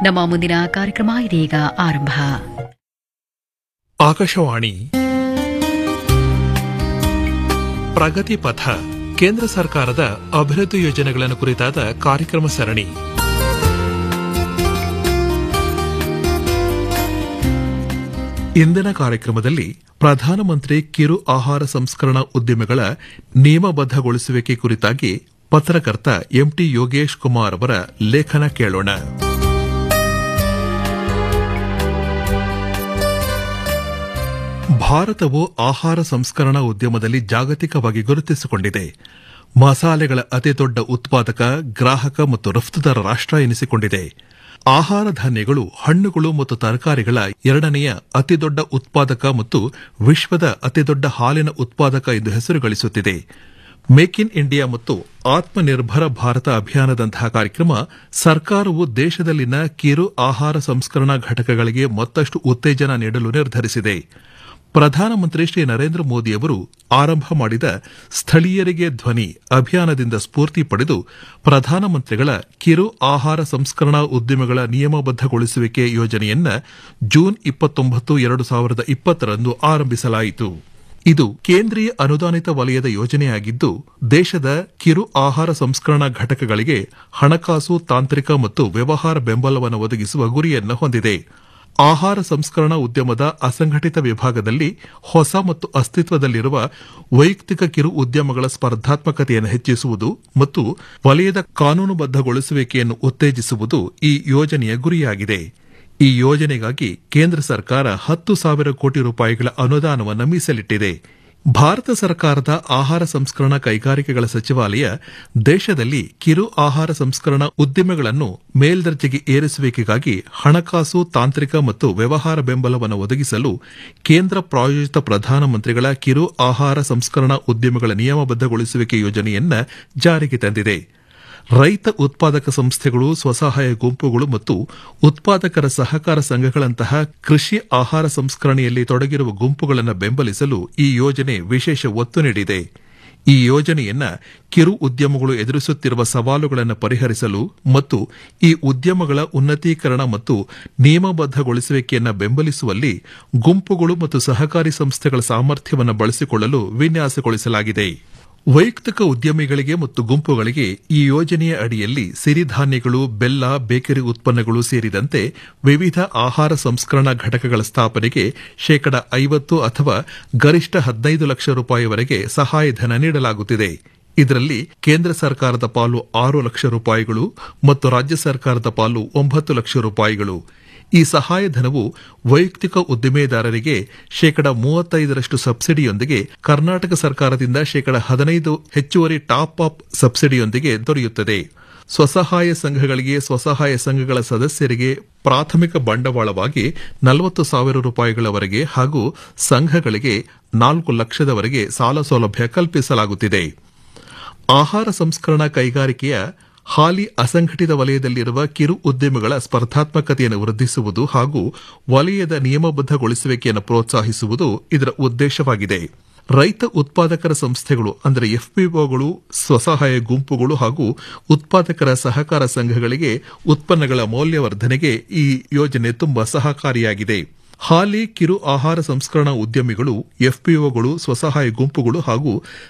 ನಮ್ಮ ಮುಂದಿನ ಕಾರ್ಯಕ್ರಮ ಇದೀಗ ಆರಂಭ ಆಕಾಶವಾಣಿ ಪ್ರಗತಿ ಪಥ ಕೇಂದ್ರ ಸರ್ಕಾರದ ಅಭಿವೃದ್ಧಿ ಯೋಜನೆಗಳನ್ನು ಕುರಿತಾದ ಕಾರ್ಯಕ್ರಮ ಸರಣಿ ಇಂದಿನ ಕಾರ್ಯಕ್ರಮದಲ್ಲಿ ಪ್ರಧಾನಮಂತ್ರಿ ಕಿರು ಆಹಾರ ಸಂಸ್ಕರಣಾ ಉದ್ಯಮಿಗಳ ನಿಯಮಬದ್ಧಗೊಳಿಸುವಿಕೆ ಕುರಿತಾಗಿ ಪತ್ರಕರ್ತ ಎಂಟಿ ಯೋಗೇಶ್ ಕುಮಾರ್ ಅವರ ಲೇಖನ ಕೇಳೋಣ ಭಾರತವು ಆಹಾರ ಸಂಸ್ಕರಣಾ ಉದ್ಯಮದಲ್ಲಿ ಜಾಗತಿಕವಾಗಿ ಗುರುತಿಸಿಕೊಂಡಿದೆ ಮಸಾಲೆಗಳ ಅತಿದೊಡ್ಡ ಉತ್ಪಾದಕ ಗ್ರಾಹಕ ಮತ್ತು ರಫ್ತುದಾರ ರಾಷ್ಟ್ರ ಎನಿಸಿಕೊಂಡಿದೆ ಆಹಾರ ಧಾನ್ಯಗಳು ಹಣ್ಣುಗಳು ಮತ್ತು ತರಕಾರಿಗಳ ಎರಡನೆಯ ಅತಿದೊಡ್ಡ ಉತ್ಪಾದಕ ಮತ್ತು ವಿಶ್ವದ ಅತಿದೊಡ್ಡ ಹಾಲಿನ ಉತ್ಪಾದಕ ಎಂದು ಹೆಸರು ಗಳಿಸುತ್ತಿದೆ ಮೇಕ್ ಇನ್ ಇಂಡಿಯಾ ಮತ್ತು ಆತ್ಮನಿರ್ಭರ ಭಾರತ ಅಭಿಯಾನದಂತಹ ಕಾರ್ಯಕ್ರಮ ಸರ್ಕಾರವು ದೇಶದಲ್ಲಿನ ಕಿರು ಆಹಾರ ಸಂಸ್ಕರಣಾ ಘಟಕಗಳಿಗೆ ಮತ್ತಷ್ಟು ಉತ್ತೇಜನ ನೀಡಲು ನಿರ್ಧರಿಸಿದೆ ಪ್ರಧಾನಮಂತ್ರಿ ಶ್ರೀ ನರೇಂದ್ರ ಮೋದಿ ಅವರು ಆರಂಭ ಮಾಡಿದ ಸ್ಥಳೀಯರಿಗೆ ಧ್ವನಿ ಅಭಿಯಾನದಿಂದ ಸ್ಫೂರ್ತಿ ಪಡೆದು ಪ್ರಧಾನಮಂತ್ರಿಗಳ ಕಿರು ಆಹಾರ ಸಂಸ್ಕರಣಾ ಉದ್ಯಮಗಳ ನಿಯಮಬದ್ಧಗೊಳಿಸುವಿಕೆ ಯೋಜನೆಯನ್ನ ಜೂನ್ ಇಪ್ಪತ್ತೊಂಬತ್ತು ಎರಡು ಸಾವಿರದ ಇಪ್ಪತ್ತರಂದು ಆರಂಭಿಸಲಾಯಿತು ಇದು ಕೇಂದ್ರೀಯ ಅನುದಾನಿತ ವಲಯದ ಯೋಜನೆಯಾಗಿದ್ದು ದೇಶದ ಕಿರು ಆಹಾರ ಸಂಸ್ಕರಣಾ ಘಟಕಗಳಿಗೆ ಹಣಕಾಸು ತಾಂತ್ರಿಕ ಮತ್ತು ವ್ಯವಹಾರ ಬೆಂಬಲವನ್ನು ಒದಗಿಸುವ ಗುರಿಯನ್ನು ಹೊಂದಿದೆ ಆಹಾರ ಸಂಸ್ಕರಣಾ ಉದ್ಯಮದ ಅಸಂಘಟಿತ ವಿಭಾಗದಲ್ಲಿ ಹೊಸ ಮತ್ತು ಅಸ್ತಿತ್ವದಲ್ಲಿರುವ ವೈಯಕ್ತಿಕ ಕಿರು ಉದ್ಯಮಗಳ ಸ್ಪರ್ಧಾತ್ಮಕತೆಯನ್ನು ಹೆಚ್ಚಿಸುವುದು ಮತ್ತು ವಲಯದ ಕಾನೂನುಬದ್ಧಗೊಳಿಸುವಿಕೆಯನ್ನು ಉತ್ತೇಜಿಸುವುದು ಈ ಯೋಜನೆಯ ಗುರಿಯಾಗಿದೆ ಈ ಯೋಜನೆಗಾಗಿ ಕೇಂದ್ರ ಸರ್ಕಾರ ಹತ್ತು ಸಾವಿರ ಕೋಟಿ ರೂಪಾಯಿಗಳ ಅನುದಾನವನ್ನು ಮೀಸಲಿಟ್ಟಿದೆ ಭಾರತ ಸರ್ಕಾರದ ಆಹಾರ ಸಂಸ್ಕರಣಾ ಕೈಗಾರಿಕೆಗಳ ಸಚಿವಾಲಯ ದೇಶದಲ್ಲಿ ಕಿರು ಆಹಾರ ಸಂಸ್ಕರಣಾ ಉದ್ಯಮಗಳನ್ನು ಮೇಲ್ದರ್ಜೆಗೆ ಏರಿಸುವಿಕೆಗಾಗಿ ಹಣಕಾಸು ತಾಂತ್ರಿಕ ಮತ್ತು ವ್ಯವಹಾರ ಬೆಂಬಲವನ್ನು ಒದಗಿಸಲು ಕೇಂದ್ರ ಪ್ರಾಯೋಜಿತ ಪ್ರಧಾನಮಂತ್ರಿಗಳ ಕಿರು ಆಹಾರ ಸಂಸ್ಕರಣಾ ಉದ್ಯಮಗಳ ನಿಯಮಬದ್ಧಗೊಳಿಸುವಿಕೆ ಯೋಜನೆಯನ್ನ ಜಾರಿಗೆ ತಂದಿದೆ ರೈತ ಉತ್ಪಾದಕ ಸಂಸ್ಥೆಗಳು ಸ್ವಸಹಾಯ ಗುಂಪುಗಳು ಮತ್ತು ಉತ್ಪಾದಕರ ಸಹಕಾರ ಸಂಘಗಳಂತಹ ಕೃಷಿ ಆಹಾರ ಸಂಸ್ಕರಣೆಯಲ್ಲಿ ತೊಡಗಿರುವ ಗುಂಪುಗಳನ್ನು ಬೆಂಬಲಿಸಲು ಈ ಯೋಜನೆ ವಿಶೇಷ ಒತ್ತು ನೀಡಿದೆ ಈ ಯೋಜನೆಯನ್ನ ಕಿರು ಉದ್ಯಮಗಳು ಎದುರಿಸುತ್ತಿರುವ ಸವಾಲುಗಳನ್ನು ಪರಿಹರಿಸಲು ಮತ್ತು ಈ ಉದ್ಯಮಗಳ ಉನ್ನತೀಕರಣ ಮತ್ತು ನಿಯಮಬದ್ಧಗೊಳಿಸುವಿಕೆಯನ್ನು ಬೆಂಬಲಿಸುವಲ್ಲಿ ಗುಂಪುಗಳು ಮತ್ತು ಸಹಕಾರಿ ಸಂಸ್ಥೆಗಳ ಸಾಮರ್ಥ್ಯವನ್ನು ಬಳಸಿಕೊಳ್ಳಲು ವಿನ್ಯಾಸಗೊಳಿಸಲಾಗಿದೆ ವೈಯಕ್ತಿಕ ಉದ್ಯಮಿಗಳಿಗೆ ಮತ್ತು ಗುಂಪುಗಳಿಗೆ ಈ ಯೋಜನೆಯ ಅಡಿಯಲ್ಲಿ ಸಿರಿಧಾನ್ಯಗಳು ಬೆಲ್ಲ ಬೇಕರಿ ಉತ್ಪನ್ನಗಳು ಸೇರಿದಂತೆ ವಿವಿಧ ಆಹಾರ ಸಂಸ್ಕರಣಾ ಘಟಕಗಳ ಸ್ಥಾಪನೆಗೆ ಶೇಕಡ ಐವತ್ತು ಅಥವಾ ಗರಿಷ್ಠ ಹದಿನೈದು ಲಕ್ಷ ರೂಪಾಯಿವರೆಗೆ ಸಹಾಯಧನ ನೀಡಲಾಗುತ್ತಿದೆ ಇದರಲ್ಲಿ ಕೇಂದ್ರ ಸರ್ಕಾರದ ಪಾಲು ಆರು ಲಕ್ಷ ರೂಪಾಯಿಗಳು ಮತ್ತು ರಾಜ್ಯ ಸರ್ಕಾರದ ಪಾಲು ಒಂಬತ್ತು ಲಕ್ಷ ರೂಪಾಯಿಗಳು ಈ ಸಹಾಯಧನವು ವೈಯಕ್ತಿಕ ಉದ್ದಿಮೆದಾರರಿಗೆ ಶೇಕಡ ಮೂವತ್ತೈದರಷ್ಟು ಸಬ್ಸಿಡಿಯೊಂದಿಗೆ ಕರ್ನಾಟಕ ಸರ್ಕಾರದಿಂದ ಶೇಕಡ ಹದಿನೈದು ಹೆಚ್ಚುವರಿ ಟಾಪ್ ಅಪ್ ಸಬ್ಸಿಡಿಯೊಂದಿಗೆ ದೊರೆಯುತ್ತದೆ ಸ್ವಸಹಾಯ ಸಂಘಗಳಿಗೆ ಸ್ವಸಹಾಯ ಸಂಘಗಳ ಸದಸ್ಯರಿಗೆ ಪ್ರಾಥಮಿಕ ಬಂಡವಾಳವಾಗಿ ನಲವತ್ತು ಸಾವಿರ ರೂಪಾಯಿಗಳವರೆಗೆ ಹಾಗೂ ಸಂಘಗಳಿಗೆ ನಾಲ್ಕು ಲಕ್ಷದವರೆಗೆ ಸಾಲ ಸೌಲಭ್ಯ ಕಲ್ಪಿಸಲಾಗುತ್ತಿದೆ ಆಹಾರ ಸಂಸ್ಕರಣಾ ಕೈಗಾರಿಕೆಯ ಹಾಲಿ ಅಸಂಘಟಿತ ವಲಯದಲ್ಲಿರುವ ಕಿರು ಉದ್ಯಮಗಳ ಸ್ಪರ್ಧಾತ್ಮಕತೆಯನ್ನು ವೃದ್ಧಿಸುವುದು ಹಾಗೂ ವಲಯದ ನಿಯಮಬದ್ಧಗೊಳಿಸುವಿಕೆಯನ್ನು ಪ್ರೋತ್ಸಾಹಿಸುವುದು ಇದರ ಉದ್ದೇಶವಾಗಿದೆ ರೈತ ಉತ್ಪಾದಕರ ಸಂಸ್ಥೆಗಳು ಅಂದರೆ ಎಫ್ಪಿಒಗಳು ಸ್ವಸಹಾಯ ಗುಂಪುಗಳು ಹಾಗೂ ಉತ್ಪಾದಕರ ಸಹಕಾರ ಸಂಘಗಳಿಗೆ ಉತ್ಪನ್ನಗಳ ಮೌಲ್ಯವರ್ಧನೆಗೆ ಈ ಯೋಜನೆ ತುಂಬಾ ಸಹಕಾರಿಯಾಗಿದೆ ಹಾಲಿ ಕಿರು ಆಹಾರ ಸಂಸ್ಕರಣಾ ಉದ್ಯಮಿಗಳು ಎಫ್ಪಿಒಗಳು ಸ್ವಸಹಾಯ ಗುಂಪುಗಳು ಹಾಗೂ